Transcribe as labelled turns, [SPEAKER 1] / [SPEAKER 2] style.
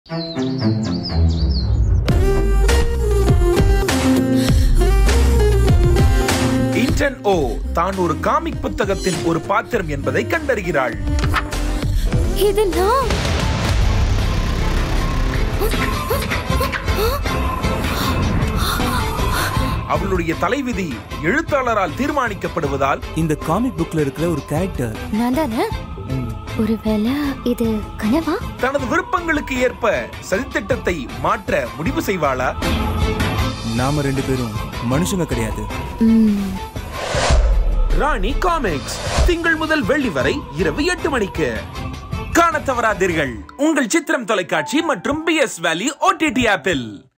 [SPEAKER 1] intent ஓ தான் ஒரு comic புத்தகத்தின் ஒரு பாத்திரம் என்பதை கண்டறிகிறாள்
[SPEAKER 2] இது நான்
[SPEAKER 1] அவளுடைய தலைவிதி எழுத்தாளரால் தீர்மானிக்கப்படுவதால்
[SPEAKER 3] இந்த காமிக் புக்ல இருக்கிற ஒரு கேரக்டர்
[SPEAKER 2] நான் தானே ஒருவேளை இது கனவா
[SPEAKER 1] தனது விருப்பங்களுக்கு ஏற்ப சதித்திட்டத்தை மாற்ற முடிவு செய்வாளா
[SPEAKER 3] நாம ரெண்டு பேரும் மனுஷங்க கிடையாது
[SPEAKER 2] ம்,
[SPEAKER 1] ராணி காமிக்ஸ் திங்கள் முதல் வெள்ளி வரை இரவு எட்டு மணிக்கு காணத் தவறாதீர்கள் உங்கள் சித்திரம் தொலைக்காட்சி மற்றும் பி எஸ் வேலி ஓடிடி ஆப்பில்